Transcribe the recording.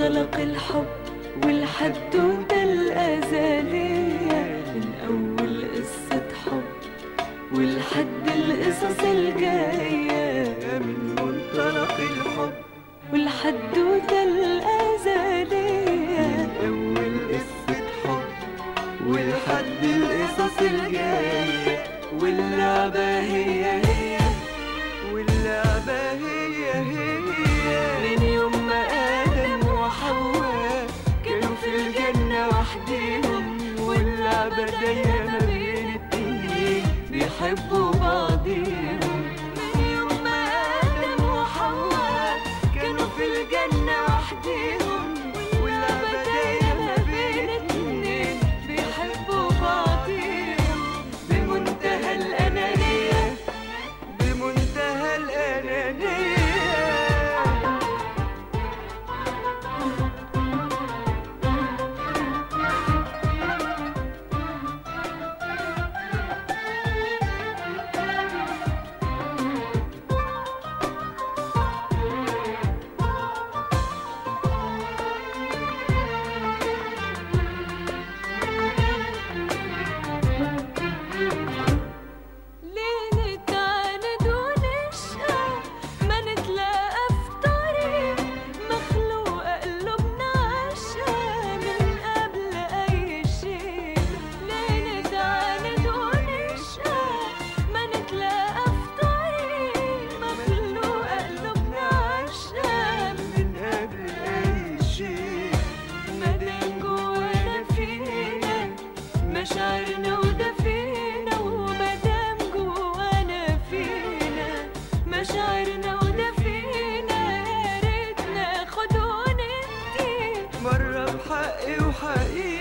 منطلق الحب والحدوتة الأزلية من أول قصة حب ولحد القصص الجاية من منطلق الحب والحدوتة الأزلية أول قصة حب ولحد القصص الجاية واللعبة هي هي واللعبة هي هي من يوم ما آدم وحواء كانوا في الجنة وحديهم واللعبة دايرة ما بين الاتنين بيحبوا بعضيهم من يوم ما آدم وحواء كانوا في الجنة وحديهم واللعبة دايرة ما بين اتنين بيحبوا بعضيهم بمنتهى الأنانية بمنتهى الأنانية ليه نتعاند ونشقى ما نتلاقى في طريق مخلوقة قلوبنا عاشقة من قبل أي شيء ليه نتعاند ونشقى ما نتلاقى في طريق مخلوقة قلوبنا عاشقة من قبل أي شيء مدام جوانا فينا مشاعرنا ودفينا ومدام جوانا فينا مشاعرنا ودفينا يا ريت ناخد وندي مرة بحقي وحقيقي